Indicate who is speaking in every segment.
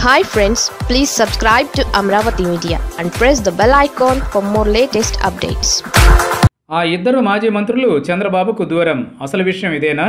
Speaker 1: hi friends please subscribe to Amaravati media and press the bell icon for more latest updates
Speaker 2: ఆ ఇద్దరు మాజీ మంత్రులు చంద్రబాబుకు దూరం అసలు విషయం ఇదేనా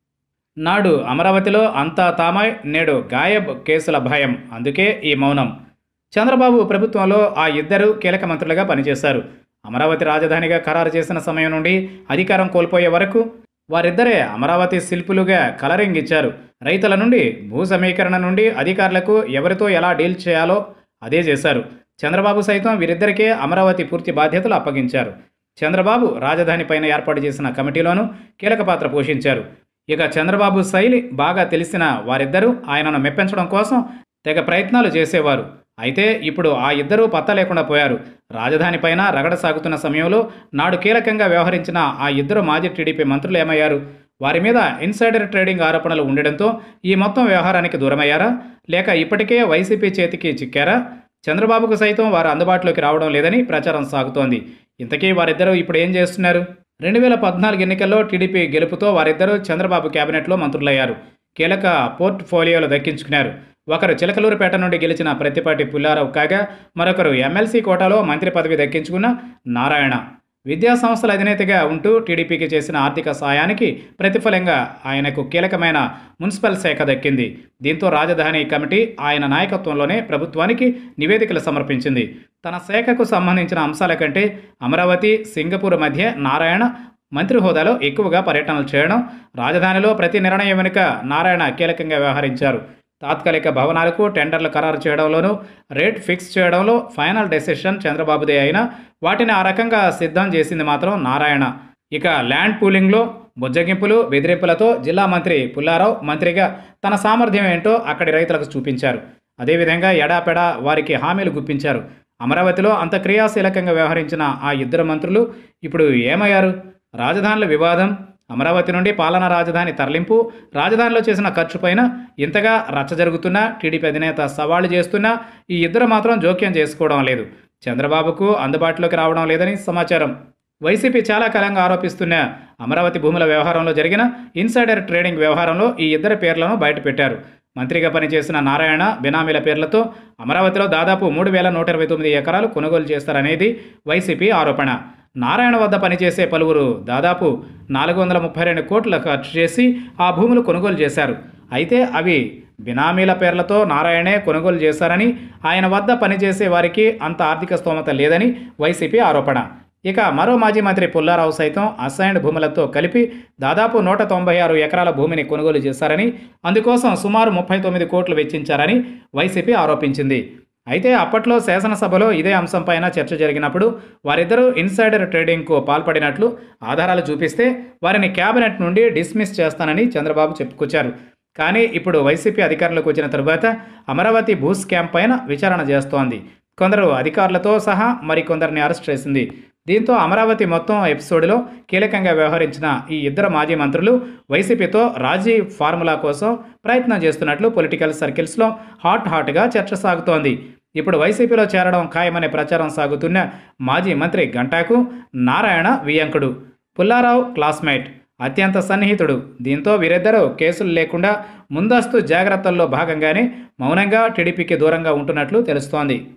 Speaker 2: నాడు అమరావతిలో అంతా తామాయ్ నేడు గాయబ్ కేసుల భయం అందుకే ఈ మౌనం చంద్రబాబు ప్రభుత్వంలో ఆ ఇద్దరు కీలక మంత్రులుగా పనిచేశారు అమరావతి రాజధానిగా ఖరారు చేసిన సమయం నుండి అధికారం కోల్పోయే వరకు వారిద్దరే అమరావతి శిల్పులుగా కలరింగ్ ఇచ్చారు రైతుల నుండి భూ సమీకరణ నుండి అధికారులకు ఎవరితో ఎలా డీల్ చేయాలో అదే చేశారు చంద్రబాబు సైతం వీరిద్దరికే అమరావతి పూర్తి బాధ్యతలు అప్పగించారు చంద్రబాబు రాజధాని పైన ఏర్పాటు చేసిన కమిటీలోనూ కీలక పాత్ర పోషించారు ఇక చంద్రబాబు శైలి బాగా తెలిసిన వారిద్దరూ ఆయనను మెప్పించడం కోసం తెగ ప్రయత్నాలు చేసేవారు అయితే ఇప్పుడు ఆ ఇద్దరూ పత్తా లేకుండా పోయారు రాజధాని పైన రగడ సాగుతున్న సమయంలో నాడు కీలకంగా వ్యవహరించిన ఆ ఇద్దరు మాజీ టీడీపీ మంత్రులు ఏమయ్యారు వారి మీద ఇన్సైడర్ ట్రేడింగ్ ఆరోపణలు ఉండడంతో ఈ మొత్తం వ్యవహారానికి దూరమయ్యారా లేక ఇప్పటికే వైసీపీ చేతికి చిక్కారా చంద్రబాబుకు సైతం వారు అందుబాటులోకి రావడం లేదని ప్రచారం సాగుతోంది ఇంతకీ వారిద్దరూ ఇప్పుడు ఏం చేస్తున్నారు రెండు వేల పద్నాలుగు ఎన్నికల్లో టీడీపీ గెలుపుతో వారిద్దరూ చంద్రబాబు కేబినెట్లో మంత్రులయ్యారు కీలక పోర్ట్ఫోలియోలు దక్కించుకున్నారు ఒకరు చిలకలూరుపేట నుండి గెలిచిన ప్రతిపాటి పుల్లారావు కాగా మరొకరు ఎమ్మెల్సీ కోటాలో మంత్రి పదవి దక్కించుకున్న నారాయణ విద్యా సంస్థల అధినేతగా ఉంటూ టీడీపీకి చేసిన ఆర్థిక సాయానికి ప్రతిఫలంగా ఆయనకు కీలకమైన మున్సిపల్ శాఖ దక్కింది దీంతో రాజధాని కమిటీ ఆయన నాయకత్వంలోనే ప్రభుత్వానికి నివేదికలు సమర్పించింది తన శాఖకు సంబంధించిన అంశాల కంటే అమరావతి సింగపూర్ మధ్య నారాయణ మంత్రి హోదాలో ఎక్కువగా పర్యటనలు చేయడం రాజధానిలో ప్రతి నిర్ణయం వెనుక నారాయణ కీలకంగా వ్యవహరించారు తాత్కాలిక భవనాలకు టెండర్లు ఖరారు చేయడంలోనూ రేట్ ఫిక్స్ చేయడంలో ఫైనల్ డెసిషన్ చంద్రబాబుదే అయినా వాటిని ఆ రకంగా సిద్ధం చేసింది మాత్రం నారాయణ ఇక ల్యాండ్ పూలింగ్లో బుజ్జగింపులు బెదిరింపులతో జిల్లా మంత్రి పుల్లారావు మంత్రిగా తన సామర్థ్యం ఏంటో అక్కడి రైతులకు చూపించారు అదేవిధంగా ఎడాపెడా వారికి హామీలు గుప్పించారు అమరావతిలో అంత క్రియాశీలకంగా వ్యవహరించిన ఆ ఇద్దరు మంత్రులు ఇప్పుడు ఏమయ్యారు రాజధానుల వివాదం అమరావతి నుండి పాలనా రాజధాని తరలింపు రాజధానిలో చేసిన ఖర్చుపైన ఇంతగా రచ్చ జరుగుతున్నా టీడీపీ అధినేత సవాళ్లు చేస్తున్నా ఈ ఇద్దరు మాత్రం జోక్యం చేసుకోవడం లేదు చంద్రబాబుకు అందుబాటులోకి రావడం లేదని సమాచారం వైసీపీ చాలా కాలంగా ఆరోపిస్తున్న అమరావతి భూముల వ్యవహారంలో జరిగిన ఇన్సైడర్ ట్రేడింగ్ వ్యవహారంలో ఈ ఇద్దరి పేర్లను బయటపెట్టారు మంత్రిగా పనిచేసిన నారాయణ బినామీల పేర్లతో అమరావతిలో దాదాపు మూడు వేల నూట ఇరవై తొమ్మిది ఎకరాలు కొనుగోలు చేస్తారనేది వైసీపీ ఆరోపణ నారాయణ వద్ద పనిచేసే పలువురు దాదాపు నాలుగు వందల ముప్పై రెండు కోట్లు ఖర్చు చేసి ఆ భూములు కొనుగోలు చేశారు అయితే అవి బినామీల పేర్లతో నారాయణే కొనుగోలు చేశారని ఆయన వద్ద పనిచేసే వారికి అంత ఆర్థిక స్తోమత లేదని వైసీపీ ఆరోపణ ఇక మరో మాజీ మంత్రి పుల్లారావు సైతం అసైన్డ్ భూములతో కలిపి దాదాపు నూట తొంభై ఆరు ఎకరాల భూమిని కొనుగోలు చేశారని అందుకోసం సుమారు ముప్పై తొమ్మిది కోట్లు వెచ్చించారని వైసీపీ ఆరోపించింది అయితే అప్పట్లో శాసనసభలో ఇదే అంశంపైన చర్చ జరిగినప్పుడు వారిద్దరూ ఇన్సైడర్ ట్రేడింగ్కు పాల్పడినట్లు ఆధారాలు చూపిస్తే వారిని కేబినెట్ నుండి డిస్మిస్ చేస్తానని చంద్రబాబు చెప్పుకొచ్చారు కానీ ఇప్పుడు వైసీపీ అధికారంలోకి వచ్చిన తరువాత అమరావతి భూ స్కామ్ పైన విచారణ చేస్తోంది కొందరు అధికారులతో సహా మరికొందరిని అరెస్ట్ చేసింది దీంతో అమరావతి మొత్తం ఎపిసోడ్లో కీలకంగా వ్యవహరించిన ఈ ఇద్దరు మాజీ మంత్రులు వైసీపీతో రాజీ ఫార్ములా కోసం ప్రయత్నం చేస్తున్నట్లు పొలిటికల్ సర్కిల్స్లో హాట్ హాట్గా చర్చ సాగుతోంది ఇప్పుడు వైసీపీలో చేరడం ఖాయమనే ప్రచారం సాగుతున్న మాజీ మంత్రి గంటాకు నారాయణ వియంకుడు పుల్లారావు క్లాస్మేట్ అత్యంత సన్నిహితుడు దీంతో వీరిద్దరూ కేసులు లేకుండా ముందస్తు జాగ్రత్తల్లో భాగంగానే మౌనంగా టీడీపీకి దూరంగా ఉంటున్నట్లు తెలుస్తోంది